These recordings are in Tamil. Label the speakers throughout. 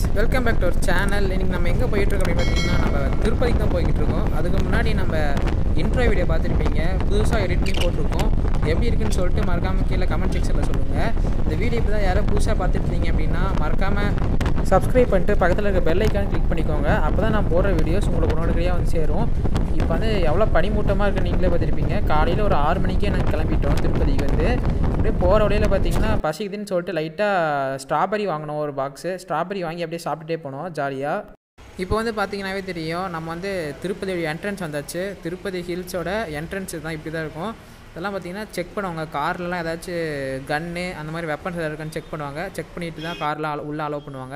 Speaker 1: welcome back to our channel இன்றைக்கி நம்ம எங்கே போயிட்டுருக்கோம் அப்படின்னு பார்த்தீங்கன்னா நம்ம திருப்பதிக்கு தான் போய்கிட்டு இருக்கோம் அதுக்கு முன்னாடி நம்ம இன்ட்ரோ வீடியோ பார்த்துருப்பீங்க புதுசாக எடிட் பண்ணி போட்டிருக்கோம் எப்படி இருக்குன்னு சொல்லிட்டு மறக்காமல் கீழே கமெண்ட் செக்ஷனில் சொல்லுங்கள் இந்த வீடியோ இப்போ தான் யாரோ புதுசாக பார்த்துட்டு இருந்தீங்க அப்படின்னா மறக்காமல் சப்ஸ்கிரைப் பண்ணிட்டு பக்கத்தில் இருக்க பெல் ஐக்கான் கிளிக் பண்ணிக்கோங்க அப்போ தான் நான் போடுற வீடியோஸ் உங்களுக்கு உடனடியாக வந்து சேரும் இப்போ வந்து எவ்வளோ பனிமூட்டமாக இருக்குது நீங்களே பார்த்துருப்பீங்க காலையில் ஒரு ஆறு மணிக்கே நாங்கள் கிளம்பிட்டோம் திருப்பதிக்கு வந்து அப்படியே போகிற வழியில் பார்த்தீங்கன்னா பசிக்குதுன்னு சொல்லிட்டு லைட்டாக ஸ்ட்ராபெரி வாங்கினோம் ஒரு பாக்ஸு ஸ்ட்ராபெரி வாங்கி அப்படியே சாப்பிட்டுட்டே போனோம் ஜாலியாக இப்போ வந்து பார்த்தீங்கன்னாவே தெரியும் நம்ம வந்து திருப்பதி என்ட்ரன்ஸ் வந்தாச்சு திருப்பதி ஹில்ஸோட என்ட்ரன்ஸ் தான் இப்படி தான் இருக்கும் இதெல்லாம் பார்த்தீங்கன்னா செக் பண்ணுவாங்க கார்லலாம் ஏதாச்சும் கன்னு அந்த மாதிரி வெப்பன்ஸ் ஏதாவது இருக்கான்னு செக் பண்ணுவாங்க செக் பண்ணிட்டு தான் காரில் உள்ளே அலோவ் பண்ணுவாங்க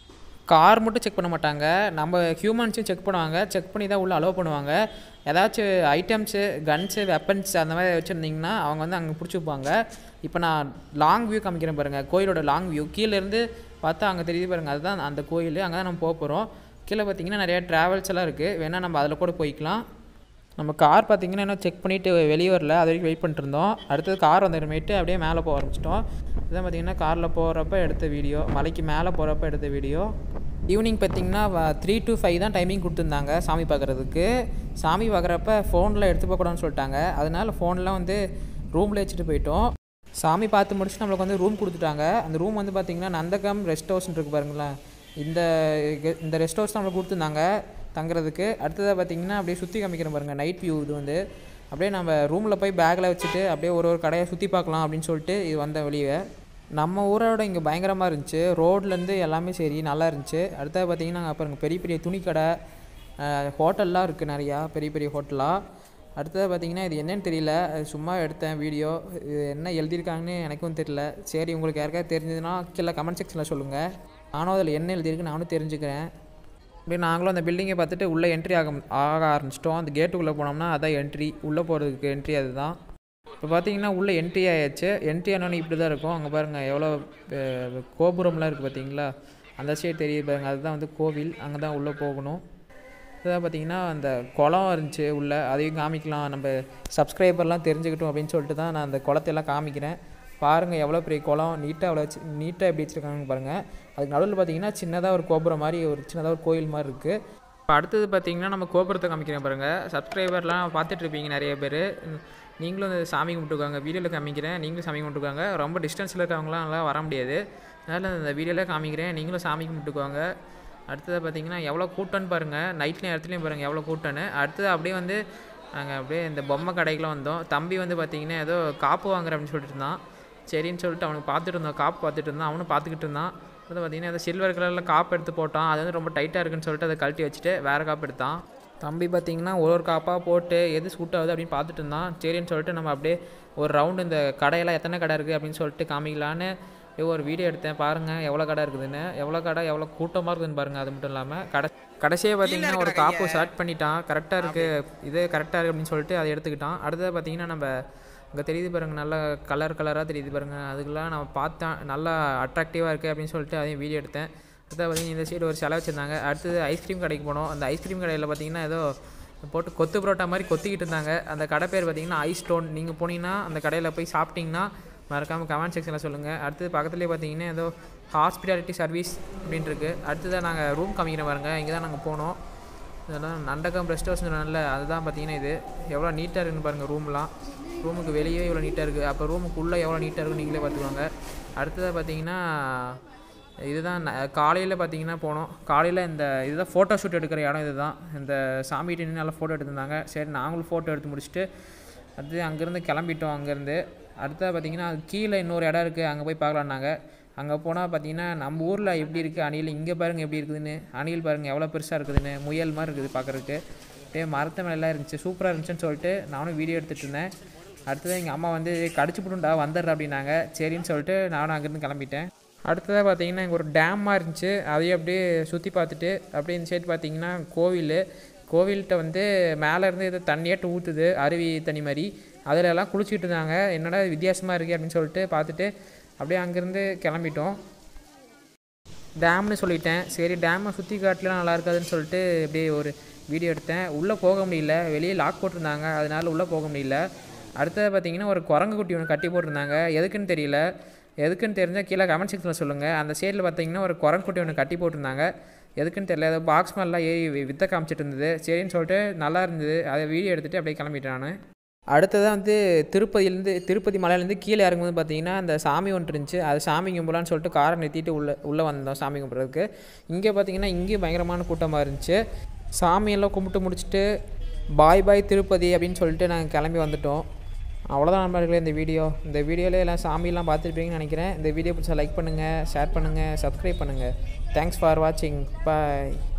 Speaker 1: கார் மட்டும் செக் பண்ண மாட்டாங்க நம்ம ஹியூமன்ஸையும் செக் பண்ணுவாங்க செக் பண்ணி தான் உள்ளே அலோவ் பண்ணுவாங்க ஏதாச்சும் ஐட்டம்ஸு கன்ஸு வெப்பன்ஸ் அந்த மாதிரி வச்சுருந்தீங்கன்னா அவங்க வந்து அங்கே பிடிச்சிப்பாங்க இப்போ நான் லாங் வியூ காமிக்கிறேன் பாருங்கள் கோயிலோட லாங் வியூ கீழேருந்து பார்த்தா அங்கே தெரியுது பாருங்கள் அதுதான் அந்த கோயில் அங்கே தான் நம்ம போக போகிறோம் கீழே பார்த்தீங்கன்னா நிறையா ட்ராவல்ஸ் எல்லாம் இருக்குது வேணால் நம்ம அதில் கூட போய்க்கலாம் நம்ம கார் பார்த்தீங்கன்னா இன்னும் செக் பண்ணிவிட்டு வெளியே வரல அது வரைக்கும் வெயிட் பண்ணிட்டு இருந்தோம் அடுத்தது கார் வந்துடுமேட்டு அப்படியே மேலே போக ஆரம்பிச்சிட்டோம் இதான் பார்த்தீங்கன்னா காரில் போகிறப்ப எடுத்த வீடியோ மலைக்கு மேலே போகிறப்ப எடுத்த வீடியோ ஈவினிங் பார்த்தீங்கன்னா த்ரீ டு ஃபைவ் தான் டைமிங் கொடுத்துருந்தாங்க சாமி பார்க்குறதுக்கு சாமி பார்க்குறப்ப ஃபோனில் எடுத்து போகக்கூடாதுன்னு சொல்லிட்டாங்க அதனால ஃபோன்லாம் வந்து ரூமில் வச்சுட்டு போயிட்டோம் சாமி பார்த்து முடிச்சு நம்மளுக்கு வந்து ரூம் கொடுத்துட்டாங்க அந்த ரூம் வந்து பார்த்திங்கன்னா நந்தகம் ரெஸ்ட் ஹவுஸ்னு இருக்கு பாருங்களேன் இந்த இந்த ரெஸ்ட் ஹவுஸ் தான் நம்மளுக்கு கொடுத்துருந்தாங்க தங்குறதுக்கு அடுத்ததாக பார்த்தீங்கன்னா அப்படியே சுற்றி காமிக்கிறேன் பாருங்கள் நைட் வியூ இது வந்து அப்படியே நம்ம ரூமில் போய் பேக்கில் வச்சுட்டு அப்படியே ஒரு ஒரு கடையை சுற்றி பார்க்கலாம் அப்படின்னு சொல்லிட்டு இது வந்த வெளியே நம்ம ஊரோட இங்கே பயங்கரமாக இருந்துச்சு ரோட்லேருந்து எல்லாமே சரி நல்லா இருந்துச்சு அடுத்தது பார்த்தீங்கன்னா அங்கே பாருங்கள் பெரிய பெரிய துணிக்கடை ஹோட்டல்லாம் இருக்குது நிறையா பெரிய பெரிய ஹோட்டலாக அடுத்தது பார்த்தீங்கன்னா இது என்னன்னு தெரியல அது சும்மா எடுத்தேன் வீடியோ இது என்ன எழுதியிருக்காங்கன்னு எனக்கும் தெரியல சரி உங்களுக்கு யாருக்காவது தெரிஞ்சதுன்னா கீழே கமெண்ட் செக்ஷனில் சொல்லுங்கள் நானும் அதில் என்ன எழுதியிருக்கு நானும் தெரிஞ்சுக்கிறேன் அப்படியே நாங்களும் அந்த பில்டிங்கை பார்த்துட்டு உள்ளே என்ட்ரி ஆக ஆக ஆரம்பிச்சிட்டோம் அந்த கேட்டுக்குள்ளே போனோம்னா அதான் என்ட்ரி உள்ளே போகிறதுக்கு என்ட்ரி அதுதான் இப்போ பார்த்தீங்கன்னா உள்ளே என்ட்ரி ஆயாச்சு என்ட்ரி ஆனோன்னு இப்படி தான் இருக்கும் அங்கே பாருங்கள் எவ்வளோ அஹ், கோபுரம்லாம் இருக்குது பார்த்தீங்களா அந்த சைடு தெரியுது பாருங்கள் அதுதான் வந்து கோவில் அங்கே தான் உள்ளே போகணும் இதான் பார்த்தீங்கன்னா அந்த குளம் இருந்துச்சு உள்ளே அதையும் காமிக்கலாம் நம்ம சப்ஸ்கிரைபர்லாம் தெரிஞ்சுக்கிட்டோம் அப்படின்னு சொல்லிட்டு தான் நான் அந்த குளத்தையெல்லாம் காமிக்கிறேன் பாருங்கள் எவ்வளோ பெரிய குளம் நீட்டாக அவ்வளோ வச்சு நீட்டாக எப்படி வச்சுருக்காங்கன்னு பாருங்கள் அதுக்கு நடுவில் பார்த்தீங்கன்னா சின்னதாக ஒரு கோபுரம் மாதிரி ஒரு சின்னதாக ஒரு கோயில் மாதிரி இருக்குது இப்போ அடுத்தது பார்த்தீங்கன்னா நம்ம கோபுரத்தை காமிக்கிறேன் பாருங்கள் சப்ஸ்கிரைபர்லாம் பார்த்துட்டு இருப்பீங்க நிறைய பேர் நீங்களும் இந்த சாமி கும்பிட்டுக்காங்க வீடியோவில் காமிக்கிறேன் நீங்களும் சாமி கும்பிட்டுக்காங்க ரொம்ப டிஸ்டன்ஸில் இருக்கவங்களாம் நல்லா வர முடியாது அதனால் இந்த வீடியோவில் காமிக்கிறேன் நீங்களும் சாமி கும்பிட்டுக்குவாங்க அடுத்தது பார்த்தீங்கன்னா எவ்வளோ கூட்டம்னு பாருங்கள் நைட் நேரத்துலையும் பாருங்கள் எவ்வளோ கூட்டம்னு அடுத்தது அப்படியே வந்து நாங்கள் அப்படியே இந்த பொம்மை கடைக்கெலாம் வந்தோம் தம்பி வந்து பார்த்தீங்கன்னா ஏதோ காப்பு வாங்குற அப்படின்னு சொல்லிட்டு இருந்தான் சரின்னு சொல்லிட்டு அவனுக்கு பார்த்துட்டு இருந்தோம் காப்பு பார்த்துட்டு இருந்தான் அவனும் பார்த்துக்கிட்டு இருந்தான் அடுத்து பார்த்தீங்கன்னா ஏதோ சில்வர் கலரில் காப்பு எடுத்து போட்டான் அது வந்து ரொம்ப டைட்டாக இருக்குன்னு சொல்லிட்டு அதை கழட்டி வச்சுட்டு வேறு காப்பு எடுத்தான் தம்பி பார்த்தீங்கன்னா ஒரு ஒரு காப்பாக போட்டு எது சூட் ஆகுது அப்படின்னு பார்த்துட்டு இருந்தான் சரின்னு சொல்லிட்டு நம்ம அப்படியே ஒரு ரவுண்டு இந்த கடையெல்லாம் எத்தனை கடை இருக்குது அப்படின்னு சொல்லிட்டு காமிக்கலான்னு அப்படியே ஒரு வீடியோ எடுத்தேன் பாருங்கள் எவ்வளோ கடை இருக்குதுன்னு எவ்வளோ கடை எவ்வளோ கூட்டமாக இருக்குதுன்னு பாருங்கள் அது மட்டும் இல்லாமல் கடை கடைசியாக பார்த்தீங்கன்னா ஒரு காப்பு ஸ்டார்ட் பண்ணிட்டான் கரெக்டாக இருக்குது இது கரெக்டாக இருக்குது அப்படின்னு சொல்லிட்டு அதை எடுத்துக்கிட்டான் அடுத்தது பார்த்தீங்கன்னா நம்ம அங்கே தெரியுது பாருங்கள் நல்லா கலர் கலராக தெரியுது பாருங்கள் அதுக்கெல்லாம் நம்ம பார்த்தேன் நல்லா அட்ராக்டிவாக இருக்குது அப்படின்னு சொல்லிட்டு அதையும் வீடியோ எடுத்தேன் அடுத்தது பார்த்தீங்கன்னா இந்த சைடு ஒரு செலவு வச்சுருந்தாங்க அடுத்தது ஐஸ்கிரீம் கடைக்கு போனோம் அந்த ஐஸ்கிரீம் கடையில் பார்த்தீங்கன்னா ஏதோ போட்டு கொத்து புரோட்டா மாதிரி கொத்திக்கிட்டு இருந்தாங்க அந்த கடை பேர் பார்த்தீங்கன்னா ஐஸ் ஸ்டோன் நீங்கள் போனீங்கன்னா அந்த கடையில் போய் சாப்பிட்டீங்கன்னா மறக்காமல் கமெண்ட் செக்ஷனில் சொல்லுங்கள் அடுத்தது பக்கத்துலேயே பார்த்தீங்கன்னா ஏதோ ஹாஸ்பிட்டாலிட்டி சர்வீஸ் அப்படின்ட்டு இருக்கு அடுத்ததாக நாங்கள் ரூம் காமிக்கிறேன் பாருங்க இங்கே தான் நாங்கள் போனோம் இதெல்லாம் நண்டகம் ரெஸ்ட் ஹவுஸ் நல்ல அதுதான் பார்த்தீங்கன்னா இது எவ்வளோ நீட்டாக இருக்குன்னு பாருங்கள் ரூம்லாம் ரூமுக்கு வெளியே எவ்வளோ நீட்டாக இருக்குது அப்போ ரூமுக்குள்ளே எவ்வளோ நீட்டாக இருக்குன்னு நீங்களே பார்த்துக்கோங்க அடுத்ததாக பார்த்தீங்கன்னா இதுதான் காலையில் பார்த்தீங்கன்னா போனோம் காலையில் இந்த இதுதான் ஃபோட்டோ ஷூட் எடுக்கிற இடம் இதுதான் இந்த சாமிகிட்ட நின்று நல்லா ஃபோட்டோ எடுத்திருந்தாங்க சரி நாங்களும் ஃபோட்டோ எடுத்து முடிச்சுட்டு அடுத்து அங்கேருந்து கிளம்பிட்டோம் அங்கேருந்து அடுத்தது பார்த்தீங்கன்னா அது கீழே இன்னொரு இடம் இருக்குது அங்கே போய் பார்க்கலான்னாங்க அங்கே போனால் பார்த்தீங்கன்னா நம்ம ஊரில் எப்படி இருக்குது அணில் இங்கே பாருங்கள் எப்படி இருக்குதுன்னு அணில் பாருங்கள் எவ்வளோ பெருசாக இருக்குதுன்னு முயல் மாதிரி இருக்குது பார்க்குறதுக்கு அப்படியே மரத்து மேலாம் இருந்துச்சு சூப்பராக இருந்துச்சுன்னு சொல்லிட்டு நானும் வீடியோ எடுத்துகிட்டு இருந்தேன் அடுத்தது எங்கள் அம்மா வந்து கடிச்சு போட்டுண்டா வந்துடுற அப்படின்னாங்க சரின்னு சொல்லிட்டு நானும் அங்கேருந்து கிளம்பிட்டேன் அடுத்ததாக பார்த்தீங்கன்னா இங்கே ஒரு டேமாக இருந்துச்சு அதையும் அப்படியே சுற்றி பார்த்துட்டு அப்படியே இந்த சைடு பார்த்தீங்கன்னா கோவில் கோவில்கிட்ட வந்து மேலே இருந்து ஏதோ தண்ணியாட்டு ஊற்றுது அருவி தண்ணி மாதிரி அதில் எல்லாம் குளிச்சுட்டு இருந்தாங்க என்னடா இது வித்தியாசமாக இருக்குது அப்படின்னு சொல்லிட்டு பார்த்துட்டு அப்படியே அங்கேருந்து கிளம்பிட்டோம் டேம்னு சொல்லிட்டேன் சரி டேமை சுற்றி காட்டலாம் நல்லா இருக்காதுன்னு சொல்லிட்டு அப்படியே ஒரு வீடியோ எடுத்தேன் உள்ளே போக முடியல வெளியே லாக் போட்டிருந்தாங்க அதனால உள்ளே போக முடியல அடுத்தது பார்த்தீங்கன்னா ஒரு குரங்கு குட்டி ஒன்று கட்டி போட்டிருந்தாங்க எதுக்குன்னு தெரியல எதுக்குன்னு தெரிஞ்சால் கீழே கமெண்ட் செக்ஷனில் சொல்லுங்கள் அந்த சைடில் பார்த்தீங்கன்னா ஒரு குரங்குட்டி ஒன்று கட்டி போட்டிருந்தாங்க எதுக்குன்னு தெரியல ஏதோ பாக்ஸ் மேலாம் ஏறி வி- வித்த காமிச்சிட்டு இருந்தது சரின்னு சொல்லிட்டு நல்லா இருந்தது அதை வீடியோ எடுத்துகிட்டு அப்படியே கிளம்பிட்டேன் நான் அடுத்ததாக வந்து திருப்பதியிலேருந்து திருப்பதி மலையிலேருந்து கீழே இறங்கும்போது பார்த்தீங்கன்னா அந்த சாமி ஒன்று இருந்துச்சு அது சாமி கும்பலான்னு சொல்லிட்டு காரை நிறுத்திட்டு உள்ளே உள்ளே வந்தோம் சாமி கும்பிட்றதுக்கு இங்கே பார்த்தீங்கன்னா இங்கேயும் பயங்கரமான கூட்டமாக இருந்துச்சு சாமியெல்லாம் கும்பிட்டு முடிச்சுட்டு பாய் பாய் திருப்பதி அப்படின்னு சொல்லிட்டு நாங்கள் கிளம்பி வந்துட்டோம் அவ்வளோதான் நண்பர்களே இந்த வீடியோ இந்த வீடியோவில் எல்லாம் சாமியெல்லாம் பார்த்துருப்பீங்கன்னு நினைக்கிறேன் இந்த வீடியோ பிடிச்சா லைக் பண்ணுங்கள் ஷேர் பண்ணுங்கள் சப்ஸ்கிரைப் பண்ணுங்கள் தேங்க்ஸ் ஃபார் வாட்சிங் பாய்